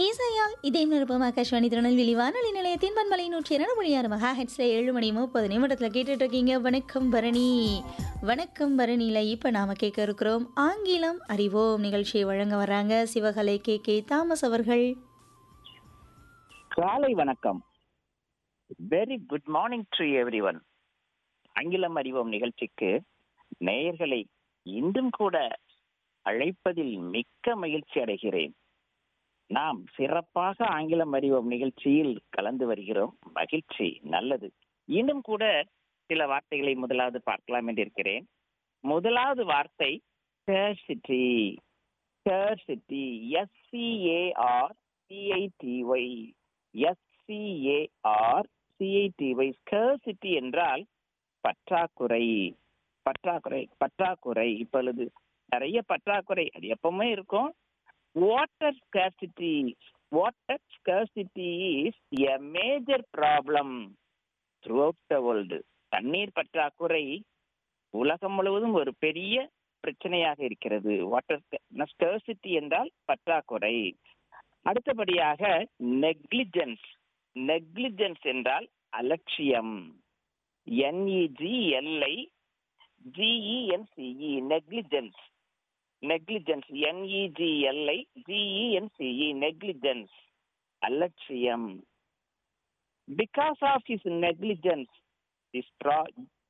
இசையால் இதே நிருப்பம் ஆகாஷ்வாணி திருநெல்வேலி வானொலி நிலையத்தின் பண்பலை நூற்றி இரண்டு மணி ஆறு மகா ஹெட்ஸில் ஏழு மணி முப்பது நிமிடத்தில் கேட்டுட்டு இருக்கீங்க வணக்கம் பரணி வணக்கம் பரணியில் இப்போ நாம் கேட்க இருக்கிறோம் ஆங்கிலம் அறிவோம் நிகழ்ச்சியை வழங்க வர்றாங்க சிவகலை கே கே தாமஸ் அவர்கள் காலை வணக்கம் very good morning to everyone ஆங்கிலம் அறிவோம் நிகழ்ச்சிக்கு நேயர்களை இன்றும் கூட அழைப்பதில் மிக்க மகிழ்ச்சி அடைகிறேன் நாம் சிறப்பாக ஆங்கிலம் அறிவோம் நிகழ்ச்சியில் கலந்து வருகிறோம் மகிழ்ச்சி நல்லது இன்னும் கூட சில வார்த்தைகளை முதலாவது பார்க்கலாம் என்று இருக்கிறேன் முதலாவது வார்த்தை scarcity scarcity S C A R C I T Y S C A R C I T Y scarcity என்றால் பற்றாக்குறை பற்றாக்குறை பற்றாக்குறை இப்பொழுது நிறைய பற்றாக்குறை அது எப்பவுமே இருக்கும் water scarcity water scarcity is a major problem throughout the world தண்ணீர் பற்றாக்குறை உலகம் முழுவதும் ஒரு பெரிய பிரச்சனையாக இருக்கிறது வாட்டர் ஸ்கர்சிட்டி என்றால் பற்றாக்குறை அடுத்தபடியாக நெக்லிஜென்ஸ் நெக்லிஜென்ஸ் என்றால் அலட்சியம் N E G L I G E N C E negligence negligence N E G L I G E N C E negligence அலட்சியம் because of his negligence this pro-